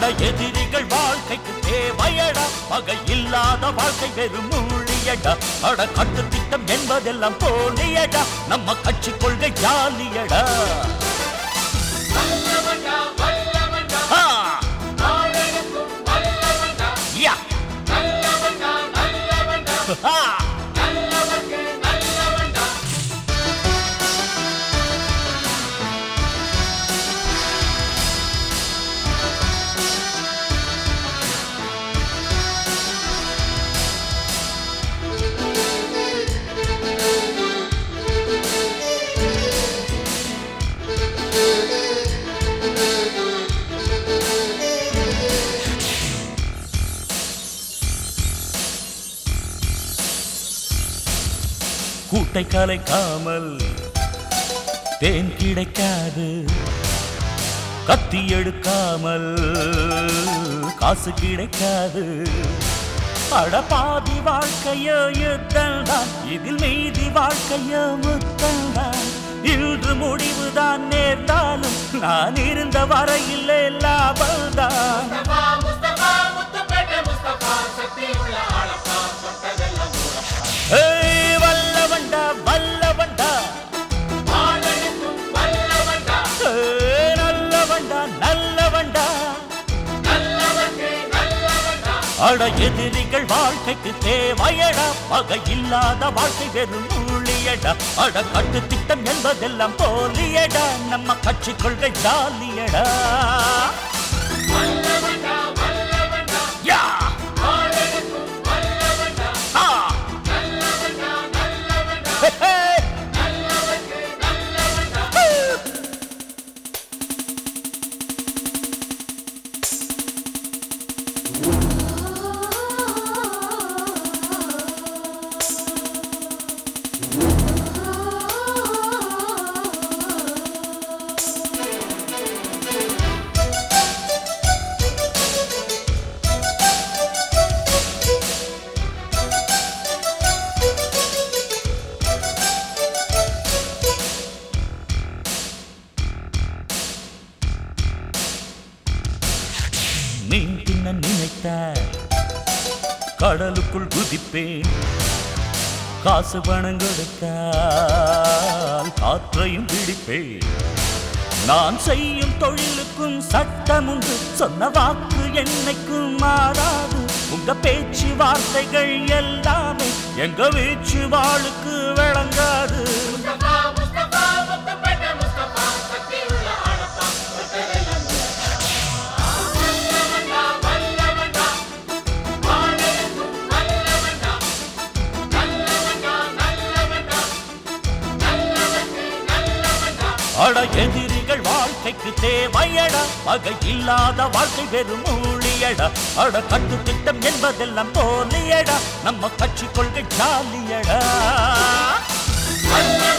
அட எதிரிகள் வாழ்க்கைக்கு தேவையடா பகை இல்லாத வாழ்க்கை வெறும் மூழியடா அட கட்டு திட்டம் என்பதெல்லாம் போலியடா நம்ம கட்சி கொள்கை ஜாலியடா வல்லவன்டா வல்லவன்டா ஆ, நாடெடுக்கும் வல்லவன்டா யா, நல்லவன்டா நல்லவன்டா ஆ. நல்லவர்க்கு நல்லவன்டா கூட்டை கலைக்காமல் தேன் கிடைக்காது கத்தி எடுக்காமல் காசு கிடைக்காது அட பாதி வாழ்க்கையோ யுத்தம்தான் இதில் மீதி வாழ்க்கையோ முத்தம்தான் இன்று முடிவுதான் நேர்ந்தாலும் நான் இருந்த வரையில் லாபம்தான் முஸ்தபா முஸ்தபா முத்துப்பேட்டை முஸ்தபா சக்தி உள்ள ஆளப்பா தொட்டதெல்லாம் ஊரப்பா ஏய், வல்லவன்டா வல்லவன்டா நாடெடுக்கும் வல்லவன்டா ஏய், நல்லவன்டா நல்லவன்டா நல்லவர்க்கு நல்லவன்டா அட எதிரிகள் வாழ்க்கைக்கு தேவையடா பகை இல்லாத வாழ்க்கை வெறும் ஊழியடா அட கட்டு திட்டம் என்பதெல்லாம் போலியடா நம்ம கட்சி கொள்கை ஜாலியடா வல்லவன்டா வல்லவன்டா யா நாடெடுக்கும் வல்லவன்டா ஆ நல்லவன்டா நல்லவன்டா ஹே, ஹே. நல்லவர்க்கு நல்லவன்டா மீன் தின்ன நினைத்த கடலுக்குள் குதிப்பேன் காசு பணம் கொடுத்தால் காற்றையும் பிடிப்பேன் நான் செய்யும் தொழிலுக்கும் சட்டம் உண்டு சொன்ன வாக்கு என்னைக்கும் மாறாது உங்க பேச்சு வார்த்தைகள் எல்லாமே எங்க வீச்சு வாளுக்கு விளங்காது முஸ்தபா முஸ்தபா முத்துப்பேட்டை முஸ்தபா சக்தி உள்ள ஆளப்பா தொட்டதெல்லாம் ஊரப்பா வல்லவன்டா வல்லவன்டா நாடெடுக்கும் வல்லவன்டா நல்லவன்டா நல்லவன்டா நல்லவர்க்கு நல்லவன்டா அட எதிரிகள் வாழ்க்கைக்கு தேவையடா பகை இல்லாத வாழ்க்கை வெறும் ஊழியடா அட கட்டு திட்டம் என்பதெல்லாம் போலியடா நம்ம கட்சி கொள்கை ஜாலியடா வல்லவன்டா